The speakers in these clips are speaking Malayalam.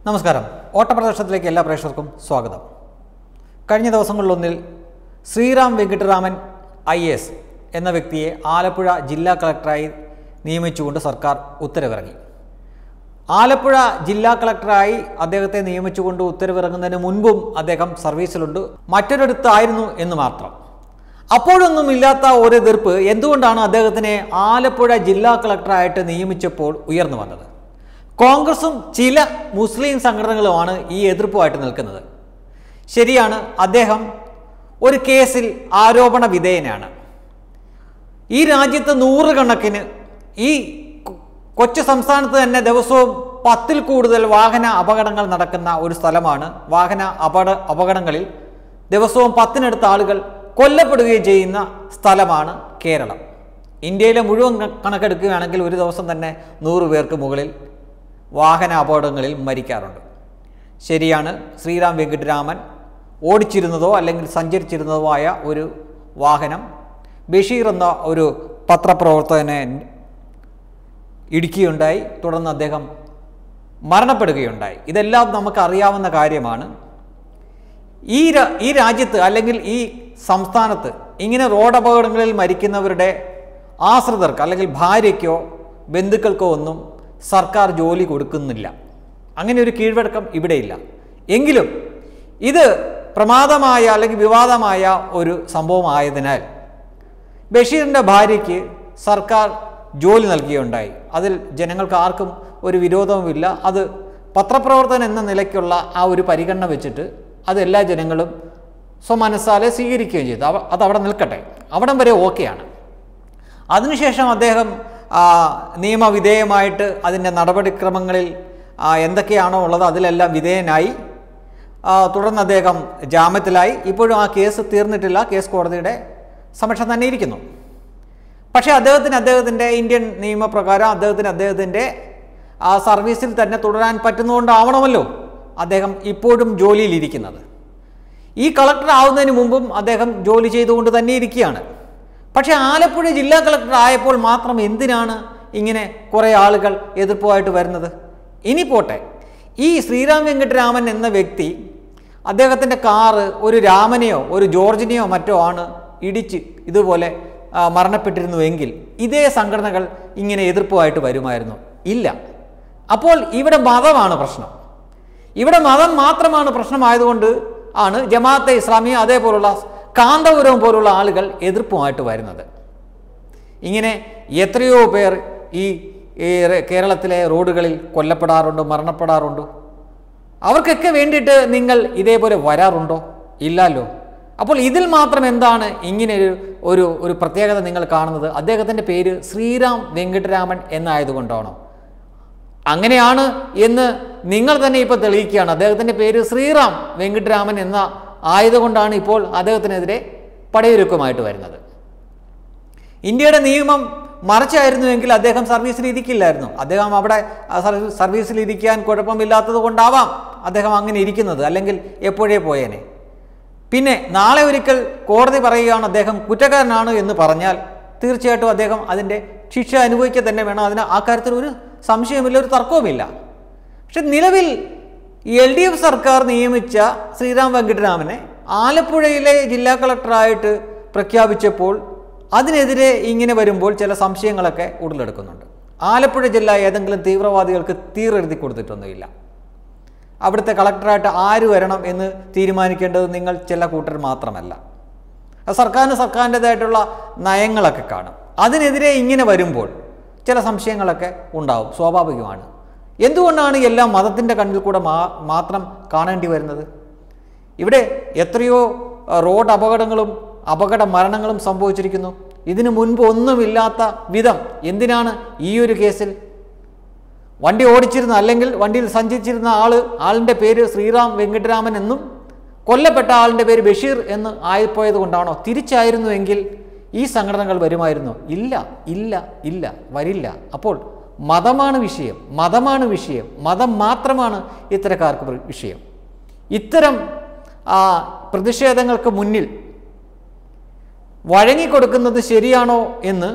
നമസ്കാരം ഓട്ടപ്രദർശനത്തിലേക്ക് എല്ലാ പ്രേക്ഷകർക്കും സ്വാഗതം കഴിഞ്ഞ ദിവസങ്ങളിലൊന്നിൽ ശ്രീറാം വെങ്കിട്ടരാമൻ ഐ എസ് എന്ന വ്യക്തിയെ ആലപ്പുഴ ജില്ലാ കളക്ടറായി നിയമിച്ചുകൊണ്ട് സർക്കാർ ഉത്തരവിറങ്ങി ആലപ്പുഴ ജില്ലാ കളക്ടറായി അദ്ദേഹത്തെ നിയമിച്ചുകൊണ്ട് ഉത്തരവിറങ്ങുന്നതിന് മുൻപും അദ്ദേഹം സർവീസിലുണ്ട് മറ്റൊരിടത്തായിരുന്നു എന്ന് മാത്രം അപ്പോഴൊന്നും ഇല്ലാത്ത ഒരു എതിർപ്പ് എന്തുകൊണ്ടാണ് അദ്ദേഹത്തിനെ ആലപ്പുഴ ജില്ലാ കളക്ടറായിട്ട് നിയമിച്ചപ്പോൾ ഉയർന്നു വന്നത് കോൺഗ്രസും ചില മുസ്ലിം സംഘടനകളുമാണ് ഈ എതിർപ്പുമായിട്ട് നിൽക്കുന്നത് ശരിയാണ് അദ്ദേഹം ഒരു കേസിൽ ആരോപണ വിധേയനാണ് ഈ രാജ്യത്ത് നൂറുകണക്കിന് ഈ കൊ- കൊച്ചു സംസ്ഥാനത്ത് തന്നെ ദിവസവും പത്തിൽ കൂടുതൽ വാഹന അപകടങ്ങൾ നടക്കുന്ന ഒരു സ്ഥലമാണ് വാഹന അപകട അപകടങ്ങളിൽ ദിവസവും പത്തിനടുത്ത് ആളുകൾ കൊല്ലപ്പെടുകയും ചെയ്യുന്ന സ്ഥലമാണ് കേരളം ഇന്ത്യയിലെ മുഴുവൻ ക- കണക്കെടുക്കുകയാണെങ്കിൽ ഒരു ദിവസം തന്നെ നൂറ് പേർക്ക് മുകളിൽ വാഹന അപകടങ്ങളിൽ മരിക്കാറുണ്ട് ശരിയാണ് ശ്രീറാം വെങ്കിട്ടരാമൻ ഓടിച്ചിരുന്നതോ അല്ലെങ്കിൽ സഞ്ചരിച്ചിരുന്നതോ ആയ ഒരു വാഹനം ബഷീർ എന്ന ഒരു പത്രപ്രവർത്തകനെ ഇടിക്കുകയുണ്ടായി തുടർന്ന് അദ്ദേഹം മരണപ്പെടുകയുണ്ടായി ഇതെല്ലാം നമുക്ക് അറിയാവുന്ന കാര്യമാണ് ഈ രാ- ഈ രാജ്യത്ത് അല്ലെങ്കിൽ ഈ സംസ്ഥാനത്ത് ഇങ്ങനെ റോഡ് അപകടങ്ങളിൽ മരിക്കുന്നവരുടെ ആശ്രിതർക്ക് അല്ലെങ്കിൽ ഭാര്യയ്ക്കോ ബന്ധുക്കൾക്കോ ഒന്നും സർക്കാർ ജോലി കൊടുക്കുന്നില്ല അങ്ങനെ ഒരു കീഴ്വഴക്കം ഇവിടെയില്ല എങ്കിലും ഇത് പ്രമാദമായ അല്ലെങ്കിൽ വിവാദമായ ഒരു സംഭവമായതിനാൽ ബഷീറിൻ്റെ ഭാര്യയ്ക്ക് സർക്കാർ ജോലി നൽകുകയുണ്ടായി അതിൽ ജനങ്ങൾക്ക് ആർക്കും ഒരു വിരോധവുമില്ല അത് പത്രപ്രവർത്തകൻ എന്ന നിലയ്ക്കുള്ള ആ ഒരു പരിഗണന വെച്ചിട്ട് അത് എല്ലാ ജനങ്ങളും സ്വമനസ്സാലെ സ്വീകരിക്കുകയും ചെയ്തു അവ അത് അവിടെ നിൽക്കട്ടെ അവിടം വരെ ഓക്കെയാണ് അതിനുശേഷം അദ്ദേഹം ആ, നിയമവിധേയമായിട്ട് അതിൻ്റെ നടപടിക്രമങ്ങളിൽ ആ, എന്തൊക്കെയാണോ ഉള്ളത് അതിലെല്ലാം വിധേയനായി ആ, തുടർന്ന് അദ്ദേഹം ജാമ്യത്തിലായി ഇപ്പോഴും ആ കേസ് തീർന്നിട്ടില്ല കേസ് കോടതിയുടെ സമക്ഷം തന്നെ ഇരിക്കുന്നു പക്ഷേ അദ്ദേഹത്തിന് അദ്ദേഹത്തിൻ്റെ ഇന്ത്യൻ നിയമപ്രകാരം അദ്ദേഹത്തിന് അദ്ദേഹത്തിൻ്റെ ആ സർവീസിൽ തന്നെ തുടരാൻ പറ്റുന്നതുകൊണ്ടാവണമല്ലോ അദ്ദേഹം ഇപ്പോഴും ജോലിയിലിരിക്കുന്നത് ഈ കളക്ടർ ആവുന്നതിന് മുമ്പും അദ്ദേഹം ജോലി ചെയ്തുകൊണ്ട് തന്നെ ഇരിക്കുകയാണ് പക്ഷേ ആലപ്പുഴ ജില്ലാ കളക്ടർ ആയപ്പോൾ മാത്രം എന്തിനാണ് ഇങ്ങനെ കുറേ ആളുകൾ എതിർപ്പുമായിട്ട് വരുന്നത് ഇനി പോട്ടെ ഈ ശ്രീറാം വെങ്കട്ടരാമൻ എന്ന വ്യക്തി അദ്ദേഹത്തിൻ്റെ കാറ് ഒരു രാമനെയോ ഒരു ജോർജിനെയോ മറ്റോ ആണ് ഇടിച്ച് ഇതുപോലെ ആ, മരണപ്പെട്ടിരുന്നുവെങ്കിൽ ഇതേ സംഘടനകൾ ഇങ്ങനെ എതിർപ്പുമായിട്ട് വരുമായിരുന്നു ഇല്ല അപ്പോൾ ഇവിടെ മതമാണ് പ്രശ്നം ഇവിടെ മതം മാത്രമാണ് പ്രശ്നമായതുകൊണ്ട് ആണ് ജമാഅത്തെ ഇസ്ലാമി അതേപോലുള്ള കാന്തപുരം പോലുള്ള ആളുകൾ എതിർപ്പുമായിട്ട് വരുന്നത് ഇങ്ങനെ എത്രയോ പേർ ഈ ഈ റെ- കേരളത്തിലെ റോഡുകളിൽ കൊല്ലപ്പെടാറുണ്ട് മരണപ്പെടാറുണ്ട് അവർക്കൊക്കെ വേണ്ടിയിട്ട് നിങ്ങൾ ഇതേപോലെ വരാറുണ്ടോ ഇല്ലല്ലോ അപ്പോൾ ഇതിൽ മാത്രം എന്താണ് ഇങ്ങനെ ഒരു ഒരു ഒരു പ്രത്യേകത നിങ്ങൾ കാണുന്നത് അദ്ദേഹത്തിൻ്റെ പേര് ശ്രീറാം വെങ്കട്ടരാമൻ എന്നായതുകൊണ്ടാണോ അങ്ങനെയാണ് എന്ന് നിങ്ങൾ തന്നെ ഇപ്പോൾ തെളിയിക്കുകയാണ് അദ്ദേഹത്തിൻ്റെ പേര് ശ്രീറാം വെങ്കിട്ടരാമൻ എന്ന ആയതുകൊണ്ടാണ് ഇപ്പോൾ അദ്ദേഹത്തിനെതിരെ പടയൊരുക്കമായിട്ട് വരുന്നത് ഇന്ത്യയുടെ നിയമം മറിച്ചായിരുന്നുവെങ്കിൽ അദ്ദേഹം സർവീസിൽ ഇരിക്കില്ലായിരുന്നു അദ്ദേഹം അവിടെ ആ സർവീ- സർവീസിൽ ഇരിക്കാൻ കുഴപ്പമില്ലാത്തത് കൊണ്ടാവാം അദ്ദേഹം അങ്ങനെ ഇരിക്കുന്നത് അല്ലെങ്കിൽ എപ്പോഴേ പോയേനെ പിന്നെ നാളെ ഒരിക്കൽ കോടതി പറയുകയാണ് അദ്ദേഹം കുറ്റക്കാരനാണ് എന്ന് പറഞ്ഞാൽ തീർച്ചയായിട്ടും അദ്ദേഹം അതിൻ്റെ ശിക്ഷ അനുഭവിക്കുക തന്നെ വേണം അതിന് ആ കാര്യത്തിൽ ഒരു സംശയമില്ല ഒരു തർക്കവുമില്ല പക്ഷെ നിലവിൽ എൽ ഡി എഫ് സർക്കാർ നിയമിച്ച ശ്രീറാം വെങ്കിട്ടരാമനെ ആലപ്പുഴയിലെ ജില്ലാ കളക്ടറായിട്ട് പ്രഖ്യാപിച്ചപ്പോൾ അതിനെതിരെ ഇങ്ങനെ വരുമ്പോൾ ചില സംശയങ്ങളൊക്കെ ഉടലെടുക്കുന്നുണ്ട് ആലപ്പുഴ ജില്ല ഏതെങ്കിലും തീവ്രവാദികൾക്ക് തീരെഴുതി കൊടുത്തിട്ടൊന്നുമില്ല അവിടുത്തെ കളക്ടറായിട്ട് ആര് വരണം എന്ന് തീരുമാനിക്കേണ്ടത് നിങ്ങൾ ചില കൂട്ടർ മാത്രമല്ല അത് സർക്കാരിന് സർക്കാരിൻ്റെതായിട്ടുള്ള നയങ്ങളൊക്കെ കാണും അതിനെതിരെ ഇങ്ങനെ വരുമ്പോൾ ചില സംശയങ്ങളൊക്കെ ഉണ്ടാവും സ്വാഭാവികമാണ് എന്തുകൊണ്ടാണ് എല്ലാം മതത്തിൻ്റെ കണ്ണിൽ കൂടെ മാ മാത്രം കാണേണ്ടി വരുന്നത് ഇവിടെ എത്രയോ അഹ്, റോഡ് അപകടങ്ങളും അപകട മരണങ്ങളും സംഭവിച്ചിരിക്കുന്നു ഇതിനു മുൻപ് ഒന്നുമില്ലാത്ത വിധം എന്തിനാണ് ഈ ഒരു കേസിൽ വണ്ടി ഓടിച്ചിരുന്ന അല്ലെങ്കിൽ വണ്ടിയിൽ സഞ്ചരിച്ചിരുന്ന ആള് ആളിൻ്റെ പേര് ശ്രീറാം വെങ്കട്ടരാമൻ എന്നും കൊല്ലപ്പെട്ട ആളിൻ്റെ പേര് ബഷീർ എന്ന് ആയിപ്പോയത് കൊണ്ടാണോ തിരിച്ചായിരുന്നുവെങ്കിൽ ഈ സംഘടനകൾ വരുമായിരുന്നോ ഇല്ല ഇല്ല ഇല്ല വരില്ല അപ്പോൾ മതമാണ് വിഷയം മതമാണ് വിഷയം മതം മാത്രമാണ് ഇത്തരക്കാർക്ക് പ്ര- വിഷയം ഇത്തരം ആ, പ്രതിഷേധങ്ങൾക്ക് മുന്നിൽ വഴങ്ങിക്കൊടുക്കുന്നത് ശരിയാണോ എന്ന്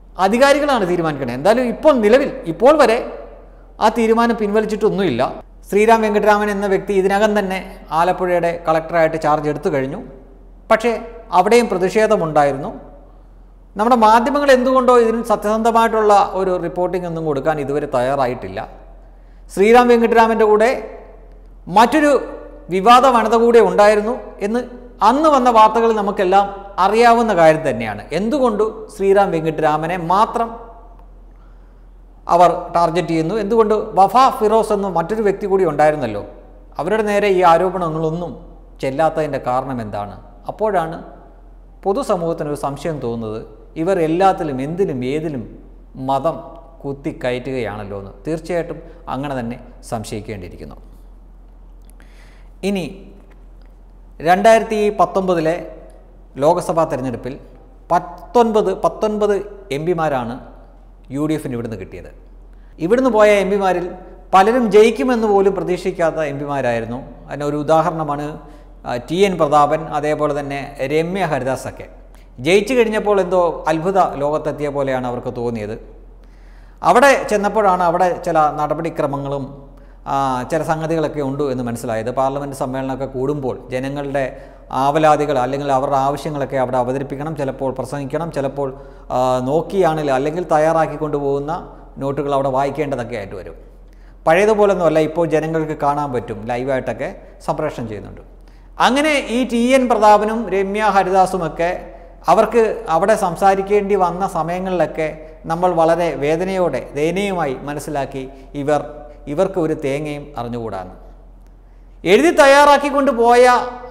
അധികാരികളാണ് തീരുമാനിക്കേണ്ടത് എന്തായാലും ഇപ്പോൾ നിലവിൽ ഇപ്പോൾ വരെ ആ തീരുമാനം പിൻവലിച്ചിട്ടൊന്നുമില്ല ശ്രീരാം വെങ്കട്ടരാമൻ എന്ന വ്യക്തി ഇതിനകം തന്നെ ആലപ്പുഴയുടെ കളക്ടറായിട്ട് ചാർജ് എടുത്തു കഴിഞ്ഞു പക്ഷേ അവിടെയും പ്രതിഷേധമുണ്ടായിരുന്നു നമ്മുടെ മാധ്യമങ്ങൾ എന്തുകൊണ്ടോ ഇതിന് സത്യസന്ധമായിട്ടുള്ള ഒരു റിപ്പോർട്ടിംഗ് ഒന്നും കൊടുക്കാൻ ഇതുവരെ തയ്യാറായിട്ടില്ല ശ്രീരാം വെങ്കട്ടരാമൻ്റെ കൂടെ മറ്റൊരു വിവാദ വനിത കൂടെ ഉണ്ടായിരുന്നു എന്ന് അന്ന് വന്ന വാർത്തകൾ നമുക്കെല്ലാം അറിയാവുന്ന കാര്യം തന്നെയാണ് എന്തുകൊണ്ട് ശ്രീരാം വെങ്കട്ടരാമനെ മാത്രം അവർ ടാർഗറ്റ് ചെയ്യുന്നു എന്തുകൊണ്ട് വഫ ഫിറോസ് എന്ന മറ്റൊരു വ്യക്തി കൂടി ഉണ്ടായിരുന്നല്ലോ അവരുടെ നേരെ ഈ ആരോപണങ്ങളൊന്നും ചെല്ലാത്തതിൻ്റെ കാരണം എന്താണ് അപ്പോഴാണ് പൊതുസമൂഹത്തിന് ഒരു സംശയം തോന്നുന്നത് ഇവർ എല്ലാത്തിലും എന്തിലും ഏതിലും മതം കുത്തിക്കയറ്റുകയാണല്ലോ എന്ന് തീർച്ചയായിട്ടും അങ്ങനെ തന്നെ സംശയിക്കേണ്ടിയിരിക്കുന്നു ഇനി രണ്ടായിരത്തി പത്തൊമ്പതിലെ ലോക്സഭാ തെരഞ്ഞെടുപ്പിൽ പത്തൊൻപത് പത്തൊൻപത് എം പിമാരാണ് യു ഡി എഫിന് ഇവിടുന്ന് കിട്ടിയത് ഇവിടുന്ന് പോയ എം പിമാരിൽ പലരും ജയിക്കുമെന്ന് പോലും പ്രതീക്ഷിക്കാത്ത എം പിമാരായിരുന്നു അതിന് ഒരു ഉദാഹരണമാണ് ആ, ടി എൻ പ്രതാപൻ അതേപോലെ തന്നെ രമ്യ ഹരിദാസൊക്കെ ജയിച്ചു കഴിഞ്ഞപ്പോൾ എന്തോ അത്ഭുത ലോകത്തെത്തിയ പോലെയാണ് അവർക്ക് തോന്നിയത് അവിടെ ചെന്നപ്പോഴാണ് അവിടെ ചില നടപടിക്രമങ്ങളും ആ, ചില സംഗതികളൊക്കെ ഉണ്ട് എന്ന് മനസ്സിലായത് പാർലമെൻറ്റ് സമ്മേളനമൊക്കെ കൂടുമ്പോൾ ജനങ്ങളുടെ ആവലാതികൾ അല്ലെങ്കിൽ അവരുടെ ആവശ്യങ്ങളൊക്കെ അവിടെ അവതരിപ്പിക്കണം ചിലപ്പോൾ പ്രസംഗിക്കണം ചിലപ്പോൾ ആ, നോക്കിയാണെങ്കിൽ അല്ലെങ്കിൽ തയ്യാറാക്കി കൊണ്ടുപോകുന്ന നോട്ടുകൾ അവിടെ വായിക്കേണ്ടതൊക്കെ ആയിട്ട് വരും പഴയതുപോലൊന്നുമല്ല ഇപ്പോൾ ജനങ്ങൾക്ക് കാണാൻ പറ്റും ലൈവായിട്ടൊക്കെ സംപ്രേഷണം ചെയ്യുന്നുണ്ട് അങ്ങനെ ഈ ടി എൻ പ്രതാപനും രമ്യ ഹരിദാസുമൊക്കെ അവർക്ക് അവിടെ സംസാരിക്കേണ്ടി വന്ന സമയങ്ങളിലൊക്കെ നമ്മൾ വളരെ വേദനയോടെ ദയനീയമായി മനസ്സിലാക്കി ഇവർ ഇവർക്ക് ഒരു തേങ്ങയും അറിഞ്ഞുകൂടാന്ന് എഴുതി തയ്യാറാക്കിക്കൊണ്ട് പോയ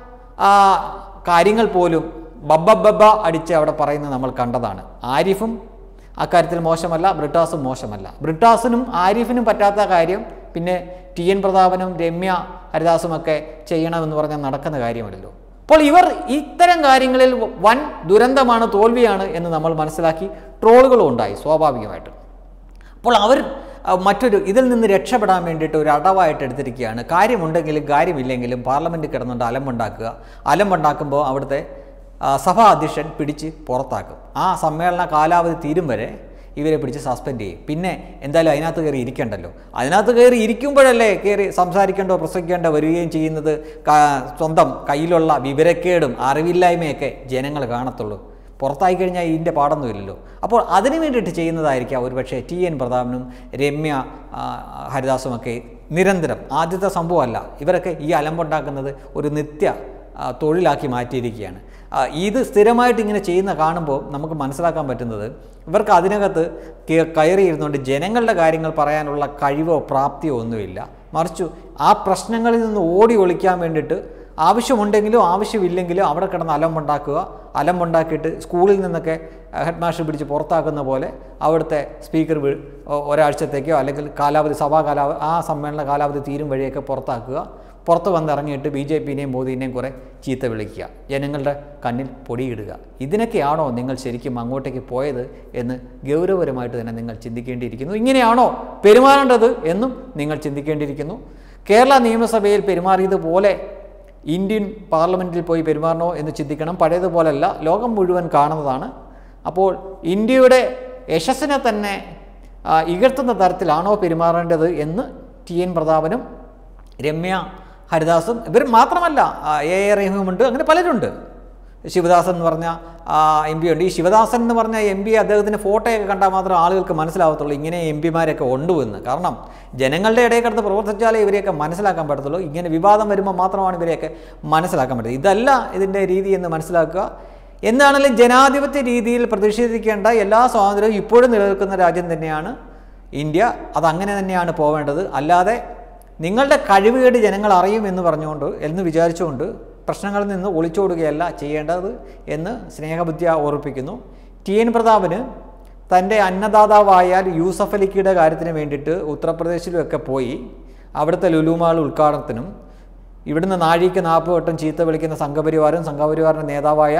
ആ കാര്യങ്ങൾ പോലും ബബ്ബബ്ബ അടിച്ച് അവിടെ പറയുന്നത് നമ്മൾ കണ്ടതാണ് ആരിഫും അക്കാര്യത്തിൽ മോശമല്ല ബ്രിട്ടാസും മോശമല്ല ബ്രിട്ടാസിനും ആരിഫിനും പറ്റാത്ത കാര്യം പിന്നെ ടി എൻ പ്രതാപനും രമ്യ ഹരിദാസുമൊക്കെ ചെയ്യണമെന്ന് പറഞ്ഞാൽ നടക്കുന്ന കാര്യമല്ലല്ലോ അപ്പോൾ ഇവർ ഇത്തരം കാര്യങ്ങളിൽ വൻ ദുരന്തമാണ് തോൽവിയാണ് എന്ന് നമ്മൾ മനസ്സിലാക്കി ട്രോളുകളും ഉണ്ടായി സ്വാഭാവികമായിട്ടും അപ്പോൾ അവർ ആ, മറ്റൊരു ഇതിൽ നിന്ന് രക്ഷപ്പെടാൻ വേണ്ടിയിട്ട് ഒരു അടവായിട്ട് എടുത്തിരിക്കുകയാണ് കാര്യമുണ്ടെങ്കിലും കാര്യമില്ലെങ്കിലും പാർലമെൻറ്റിൽ കിടന്നുകൊണ്ട് അലമ്പുണ്ടാക്കുക അലമ്പുണ്ടാക്കുമ്പോൾ അവിടുത്തെ ആ, സഭാ അധ്യക്ഷൻ പിടിച്ച് പുറത്താക്കും ആ സമ്മേളന കാലാവധി തീരും വരെ ഇവരെ പിടിച്ച് സസ്പെൻഡ് ചെയ്യും പിന്നെ എന്തായാലും അതിനകത്ത് കയറി ഇരിക്കണ്ടല്ലോ അതിനകത്ത് കയറി ഇരിക്കുമ്പോഴല്ലേ കയറി സംസാരിക്കേണ്ടോ പ്രസംഗിക്കേണ്ടോ വരികയും ചെയ്യുന്നത് കാ- സ്വന്തം കയ്യിലുള്ള വിവരക്കേടും അറിവില്ലായ്മയൊക്കെ ജനങ്ങൾ കാണത്തുള്ളൂ പുറത്തായി കഴിഞ്ഞാൽ ഇതിൻ്റെ പാടൊന്നുമില്ലല്ലോ അപ്പോൾ അതിനു വേണ്ടിയിട്ട് ചെയ്യുന്നതായിരിക്കാം ഒരുപക്ഷെ ടി എൻ പ്രതാപനും രമ്യ ആ, ഹരിദാസുമൊക്കെ നിരന്തരം ആദ്യത്തെ സംഭവമല്ല ഇവരൊക്കെ ഈ അലമ്പുണ്ടാക്കുന്നത് ഒരു നിത്യ ആ, തൊഴിലാക്കി മാറ്റിയിരിക്കുകയാണ് ആ, ഇത് സ്ഥിരമായിട്ട് ഇങ്ങനെ ചെയ്യുന്ന കാണുമ്പോൾ നമുക്ക് മനസ്സിലാക്കാൻ പറ്റുന്നത് ഇവർക്ക് അതിനകത്ത് കേ- കയറിയിരുന്നുകൊണ്ട് ജനങ്ങളുടെ കാര്യങ്ങൾ പറയാനുള്ള കഴിവോ പ്രാപ്തിയോ ഒന്നുമില്ല മറിച്ചു ആ പ്രശ്നങ്ങളിൽ നിന്ന് ഓടി ഒളിക്കാൻ വേണ്ടിയിട്ട് ആവശ്യമുണ്ടെങ്കിലും ആവശ്യമില്ലെങ്കിലും അവിടെ കിടന്ന് അലമ്പുണ്ടാക്കുക അലമ്പുണ്ടാക്കിയിട്ട് സ്കൂളിൽ നിന്നൊക്കെ ഹെഡ് മാസ്റ്റർ പിടിച്ച് പുറത്താക്കുന്ന പോലെ അവിടുത്തെ സ്പീക്കർ വീ- ഒ- ഒരാഴ്ചത്തേക്കോ അല്ലെങ്കിൽ കാലാവധി സഭാ കാലാവധി ആ സമ്മേളന കാലാവധി തീരും വഴിയൊക്കെ പുറത്താക്കുക പുറത്ത് വന്നിറങ്ങിയിട്ട് ബി ജെ പിന്നെയും മോദിനെയും കുറേ ചീത്ത വിളിക്കുക ജനങ്ങളുടെ കണ്ണിൽ പൊടിയിടുക ഇതിനൊക്കെയാണോ നിങ്ങൾ ശരിക്കും അങ്ങോട്ടേക്ക് പോയത് എന്ന് ഗൗരവപരമായിട്ട് തന്നെ നിങ്ങൾ ചിന്തിക്കേണ്ടിയിരിക്കുന്നു ഇങ്ങനെയാണോ പെരുമാറേണ്ടത് എന്നും നിങ്ങൾ ചിന്തിക്കേണ്ടിയിരിക്കുന്നു കേരള നിയമസഭയിൽ പെരുമാറിയതുപോലെ ഇന്ത്യൻ പാർലമെൻറ്റിൽ പോയി പെരുമാറണോ എന്ന് ചിന്തിക്കണം പഴയതുപോലല്ല ലോകം മുഴുവൻ കാണുന്നതാണ് അപ്പോൾ ഇന്ത്യയുടെ യശസ്സിനെ തന്നെ ആ, ഇകഴ്ത്തുന്ന തരത്തിലാണോ പെരുമാറേണ്ടത് എന്ന് ടി എൻ പ്രതാപനും രമ്യ ഹരിദാസും ഇവർ മാത്രമല്ല ആ, എ എ റഹീമുണ്ട് അങ്ങനെ പലരുണ്ട് ശിവദാസൻ എന്ന് പറഞ്ഞ എം പി ഉണ്ട് ഈ ശിവദാസൻ എന്ന് പറഞ്ഞ എം പി അദ്ദേഹത്തിൻ്റെ ഫോട്ടോയൊക്കെ കണ്ടാൽ മാത്രം ആളുകൾക്ക് മനസ്സിലാവത്തുള്ളൂ ഇങ്ങനെ എം പിമാരൊക്കെ ഉണ്ട് എന്ന് കാരണം ജനങ്ങളുടെ ഇടയിൽ കിടന്ന് പ്രവർത്തിച്ചാലേ ഇവരെയൊക്കെ മനസ്സിലാക്കാൻ പറ്റത്തുള്ളൂ ഇങ്ങനെ വിവാദം വരുമ്പോൾ മാത്രമാണ് ഇവരെയൊക്കെ മനസ്സിലാക്കാൻ പറ്റുന്നത് ഇതല്ല ഇതിൻ്റെ രീതി എന്ന് മനസ്സിലാക്കുക എന്താണെങ്കിലും ജനാധിപത്യ രീതിയിൽ പ്രതിഷേധിക്കേണ്ട എല്ലാ സ്വാതന്ത്ര്യവും ഇപ്പോഴും നിലനിൽക്കുന്ന രാജ്യം തന്നെയാണ് ഇന്ത്യ അതങ്ങനെ തന്നെയാണ് പോവേണ്ടത് അല്ലാതെ നിങ്ങളുടെ കഴിവുകേട് ജനങ്ങൾ അറിയും എന്ന് പറഞ്ഞുകൊണ്ട് എന്ന് വിചാരിച്ചുകൊണ്ട് പ്രശ്നങ്ങളിൽ നിന്ന് ഒളിച്ചോടുകയല്ല ചെയ്യേണ്ടത് എന്ന് സ്നേഹബുദ്ധിയ ഓർപ്പിക്കുന്നു ടി എൻ പ്രതാപന് തൻ്റെ അന്നദാതാവായ യൂസഫ് അലിക്കിയുടെ കാര്യത്തിന് വേണ്ടിയിട്ട് ഉത്തർപ്രദേശിലുമൊക്കെ പോയി അവിടുത്തെ ലുലുമാൾ ഉദ്ഘാടനത്തിനും ഇവിടുന്ന് നാഴിക്ക് നാൽപ്പത് വട്ടം ചീത്ത വിളിക്കുന്ന സംഘപരിവാരം സംഘപരിവാറിൻ്റെ നേതാവായ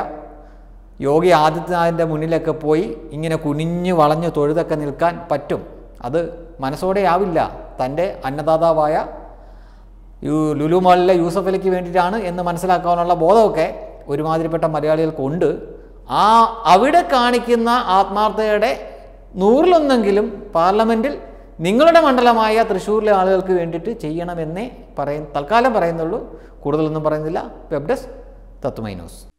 യോഗി ആദിത്യനാഥിൻ്റെ മുന്നിലൊക്കെ പോയി ഇങ്ങനെ കുനിഞ്ഞു വളഞ്ഞു തൊഴുതൊക്കെ നിൽക്കാൻ പറ്റും അത് മനസ്സോടെ ആവില്ല തൻ്റെ അന്നദാതാവായ യു ലുലു മാളിലെ യൂസഫ് അലിക്ക് വേണ്ടിയിട്ടാണ് എന്ന് മനസ്സിലാക്കാനുള്ള ബോധമൊക്കെ ഒരുമാതിരിപ്പെട്ട മലയാളികൾക്കുണ്ട് ആ അവിടെ കാണിക്കുന്ന ആത്മാർത്ഥതയുടെ നൂറിലൊന്നെങ്കിലും പാർലമെൻറ്റിൽ നിങ്ങളുടെ മണ്ഡലമായ തൃശ്ശൂരിലെ ആളുകൾക്ക് വേണ്ടിയിട്ട് ചെയ്യണമെന്നേ പറയ തൽക്കാലം പറയുന്നുള്ളൂ കൂടുതലൊന്നും പറയുന്നില്ല വെബ് ഡെസ്ക് തത്വമൈ ന്യൂസ്